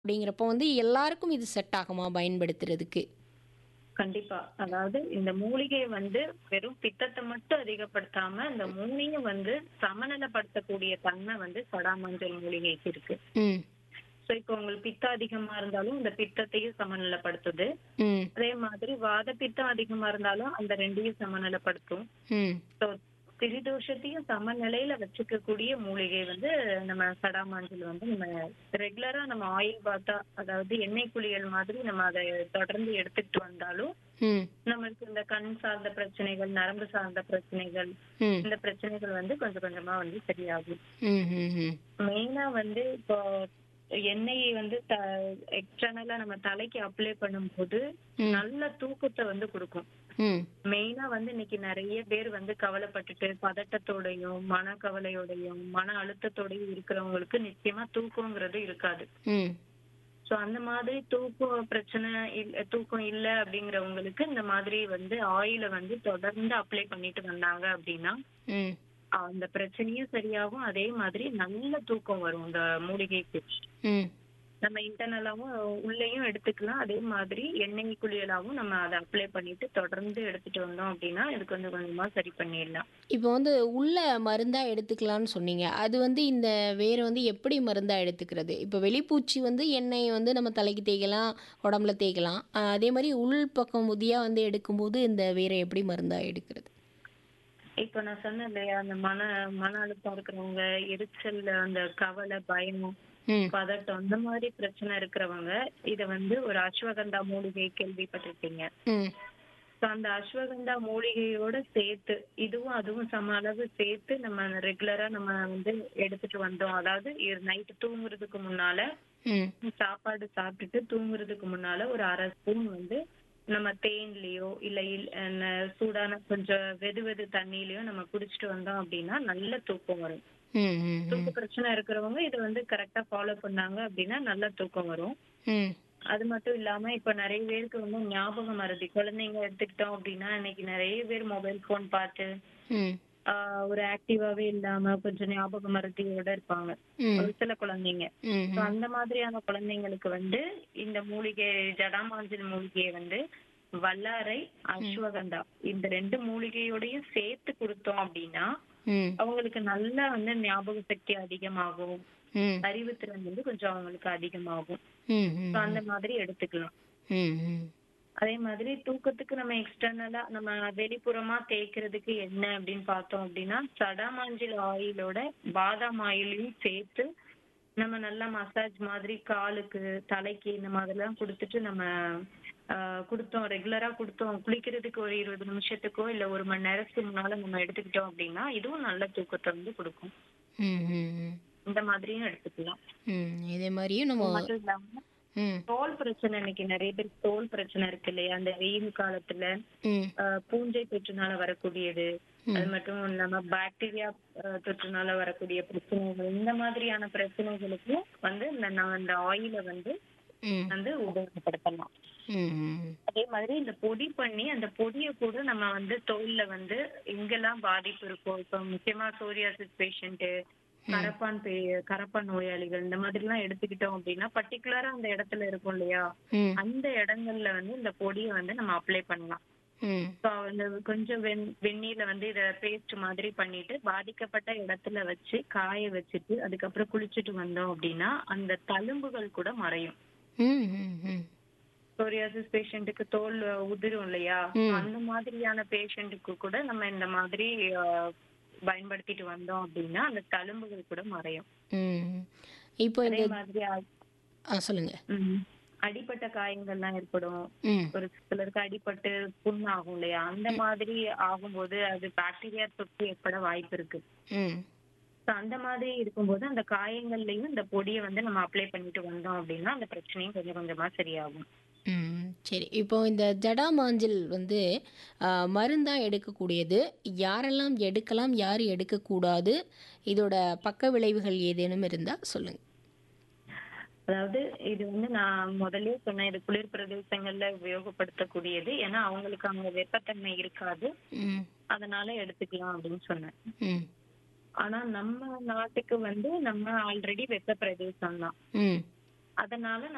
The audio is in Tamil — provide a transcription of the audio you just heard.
அப்படிங்கிறப்போ வந்து எல்லாருக்கும் இது செட் ஆகுமா பயன்படுத்துறதுக்கு? கண்டிப்பா. அதாவது இந்த மூலிகை வந்து வெறும் பித்தத்த மட்டும் அதிகப்படுத்தாம, இந்த 3யும் வந்து சமநிலைப்படுத்தக்கூடிய தன்மை வந்து சடாமஞ்சள் மூலிகைக்கு இருக்கு. ம். ஸோ இப்போ உங்களுக்கு பித்தம் அதிகமா இருந்தாலும், இந்த பித்தத்தையும் சமநிலைப்படுத்துது. ம். அதே மாதிரி வாத பித்தம் அதிகமா இருந்தாலும், அந்த 2யும் சமநிலைப்படுத்தும். ம். ஸோ திரிதோஷத்தையும் சமநிலையில வச்சுக்கக்கூடிய மூலிகை வந்து நம்ம சடாமாஞ்சள் வந்து நம்ம ரெகுலரா நம்ம ஆயில் பாத்தா அதாவது எண்ணெய் குளியல் மாதிரி நம்ம அதை தொடர்ந்து எடுத்துக்கிட்டு வந்தாலும் ம். நம்மளுக்கு இந்த கண் சார்ந்த பிரச்சனைகள் நரம்பு சார்ந்த பிரச்சனைகள் ம். இந்த பிரச்சனைகள் வந்து கொஞ்சம் கொஞ்சமா வந்து சரியாகும் ம். ம். ம். மெயினா வந்து இப்போ எண்ணெயை வந்து த எக்ஸ்டர்னலா நம்ம தலைக்கு அப்ளை பண்ணும்போது ம். நல்ல தூக்கத்தை வந்து கொடுக்கும் ம். மெயினா வந்து இன்னைக்கு நிறைய பேர் வந்து கவலைப்பட்டுட்டு பதட்டத்தோடையும் மன கவலையோடையும் மன அழுத்தத்தோடையும் இருக்கிறவங்களுக்கு நிச்சயமா தூக்கங்கிறது இருக்காது ம். சோ அந்த மாதிரி தூக்கம் பிரச்சனை இல்ல தூக்கம் இல்ல அப்படிங்கிறவங்களுக்கு இந்த மாதிரி வந்து ஆயில வந்து தொடர்ந்து அப்ளை பண்ணிட்டு வந்தாங்க அப்படின்னா ம். அந்த பிரச்சனையும் சரியாகும் அதே மாதிரி நல்ல தூக்கம் வரும் இந்த மூலிகைக்கு ம். நம்ம இன்டர்னலாவும் உள்ளேயும் எடுத்துக்கலாம் அதே மாதிரி எண்ணெய் குளியலாவும் நம்ம அதை அப்ளை பண்ணிட்டு தொடர்ந்து எடுத்துட்டு வந்தோம் அப்படின்னா இது கொஞ்சம் கொஞ்சமா சரி பண்ணிடலாம் இப்போ வந்து உள்ள மருந்தா எடுத்துக்கலாம்னு சொன்னீங்க. அது வந்து இந்த வேற வந்து எப்படி மருந்தா எடுத்துக்கிறது? இப்போ வெளிப்பூச்சி வந்து எண்ணெய் வந்து நம்ம தலைக்கு தேய்க்கலாம், உடம்புல தேய்க்கலாம். அ அதே மாரி உள் பக்கம் உதியா வந்து எடுக்கும்போது இந்த வேற எப்படி மருந்தா எடுக்கிறது? இப்ப நான் சொன்னேன் இல்லையா அந்த மன மன அழுத்தம் இருக்கிறவங்க எரிச்சல் அந்த கவலை பயம் ம். பதட்டம் அந்த மாதிரி பிரச்சனை இருக்கிறவங்க இத வந்து ஒரு அஸ்வகந்தா மூலிகை கேள்விப்பட்டிருப்பீங்க ம். So, அந்த அஸ்வகந்தா மூலிகையோட சேர்த்து இதுவும் அதுவும் சம அளவு சேர்த்து நம்ம ரெகுலரா நம்ம வந்து எடுத்துட்டு வந்தோம் அதாவது நைட்டு தூங்குறதுக்கு முன்னால ம். சாப்பாடு சாப்பிட்டுட்டு தூங்குறதுக்கு முன்னால ஒரு அரை ஸ்பூன் வந்து நம்ம தேன்லயோ இல்ல இல்- அஹ் சூடான கொஞ்சம் வெது வெது தண்ணியிலயோ நம்ம குடிச்சிட்டு வந்தோம் அப்படின்னா நல்ல தூக்கம் வரும் ம். ம். ம். தூக்க பிரச்சனை இருக்கிறவங்க இதை வந்து கரெக்டா ஃபாலோ பண்ணாங்க அப்படின்னா நல்ல தூக்கம் வரும் ம். அது மட்டும் இல்லாம இப்ப நிறைய பேருக்கு வந்து ஞாபக மறதி குழந்தைங்க எடுத்துக்கிட்டோம் அப்படின்னா இன்னைக்கு நிறைய பேர் மொபைல் போன் பார்த்து ம். ஆஹ் ஒரு ஆக்டிவாவே இல்லாம கொஞ்சம் ஞாபக மறதியோட இருப்பாங்க ம். ஒரு சில குழந்தைங்க ம். So, அந்த மாதிரியான குழந்தைங்களுக்கு வந்து இந்த மூலிகை ஜடாமாஞ்சல் மூலிகையை வந்து வல்லாரை அஸ்வகந்தா இந்த ரெண்டு மூலிகையோடையும் சேர்த்து கொடுத்தோம் அப்படின்னா ம். அவங்களுக்கு நல்லா வந்து ஞாபக சக்தி அதிகமாகும் ம். அறிவுத்திறன் வந்து கொஞ்சம் அவங்களுக்கு அதிகமாகும் ம். So, அந்த மாதிரி எடுத்துக்கலாம் ம். ம். அதே மாதிரி தூக்கத்துக்கு நம்ம எக்ஸ்டர்னலா நம்ம வெளிப்புறமா தேய்க்கிறதுக்கு என்ன அப்படின்னு பார்த்தோம் அப்படின்னா சடாமாஞ்சில் ஆயிலோட பாதாம் ஆயிலையும் சேர்த்து நம்ம நல்லா மசாஜ் மாதிரி காலுக்கு தலைக்கு இந்த மாதிரிலாம் கொடுத்துட்டு நம்ம ஆஹ், கொடுத்தோம் ரெகுலரா கொடுத்தோம் குளிக்கிறதுக்கு ஒரு இருபது நிமிஷத்துக்கோ இல்ல ஒரு மணி நேரத்துக்கு முன்னால நம்ம எடுத்துக்கிட்டோம் அப்படின்னா இதுவும் நல்ல தூக்கத்தை வந்து கொடுக்கும் ம். ம். ம். இந்த மாதிரியும் எடுத்துக்கலாம் ம். இதே மாதிரியும் நம்ம அது மட்டும் இல்லாம ம். தோல் பிரச்சனை இன்னைக்கு நிறைய பேருக்கு தோல் பிரச்சனை இருக்கு இல்லையா அந்த வெயில் காலத்துல ம். ஆஹ் பூஞ்சை தொற்றுனால வரக்கூடியது அது மட்டும் இல்லாம பாக்டீரியா தொற்றுனால வரக்கூடிய பிரச்சனைகள் இந்த மாதிரியான பிரச்சனைகளுக்கு வந்து இந்த நம்ம இந்த ஆயில வந்து ம். வந்து உபயோகப்படுத்தலாம் ம். ம். அதே மாதிரி இந்த பொடி பண்ணி அந்த பொடியை கூட நம்ம வந்து தோல்ல வந்து எங்கெல்லாம் பாதிப்பு இருக்கோ இப்ப முக்கியமா சோரியாசிஸ் பேஷண்ட் கரப்பான் பே- கரப்பான் நோயாளிகள் இந்த மாதிரி எல்லாம் எடுத்துக்கிட்டோம் அப்படின்னா பர்டிகுலரா அந்த இடத்துல இருக்கும் இல்லையா ம். அந்த இடங்கள்ல வந்து இந்த பொடியை வந்து நம்ம அப்ளை பண்ணலாம் ம். So, அந்த கொஞ்சம் வெண் வெந்நீர்ல வந்து இத பேஸ்ட் மாதிரி பண்ணிட்டு பாதிக்கப்பட்ட இடத்துல வச்சு காய வச்சுட்டு அதுக்கப்புறம் குளிச்சுட்டு வந்தோம் அப்படின்னா அந்த தழும்புகள் கூட மறையும் ம். ம். ம். சோரியாசிஸ் பேஷண்ட்டுக்கு தோல் உதிரும் இல்லையா ம். அந்த மாதிரியான பேஷண்ட்டுக்கு கூட நம்ம இந்த மாதிரி அஹ், பயன்படுத்திட்டு வந்தோம் அப்படின்னா அந்த தழும்புகள் கூட மறையும் ம். இப்போ அதே இந்த மாதிரி அ- ஆ சொல்லுங்க. ம், அடிப்பட்ட காயங்கள்லாம் ஏற்படும் ம். ஒரு சிலருக்கு அடிபட்டு புண் ஆகும் இல்லையா அந்த மாதிரி ஆகும்போது அது பாக்டீரியா தொற்று ஏற்பட வாய்ப்பு இருக்கு ம். So, அந்த மாதிரி இருக்கும்போது அந்த காயங்கள்லயும் இந்த பொடியை வந்து நம்ம அப்ளை பண்ணிட்டு வந்தோம் அப்படின்னா அந்த பிரச்சனையும் கொஞ்சம் கொஞ்சமா சரியாகும் ம். சரி. இப்போ இந்த ஜடாமாஞ்சல் வந்து அ, மருந்தா எடுக்கக்கூடியது. யாரெல்லாம் எடுக்கலாம், யார் எடுக்கக்கூடாது? இதோட பக்க விளைவுகள் ஏதேனும் இருந்தா சொல்லுங்க. அதாவது இது வந்து நான் முதல்லயே சொன்னேன் இது குளிர் பிரதேசங்கள்ல உபயோகப்படுத்தக்கூடியது ஏன்னா அவங்களுக்கு அங்க வெப்பத்தன்மை இருக்காது ம். அதனால எடுத்துக்கலாம் அப்படின்னு சொன்னேன் ம். ஆனா நம்ம நாட்டுக்கு வந்து நம்ம ஆல்ரெடி வெப்ப பிரதேசம் தான் ம். அதனால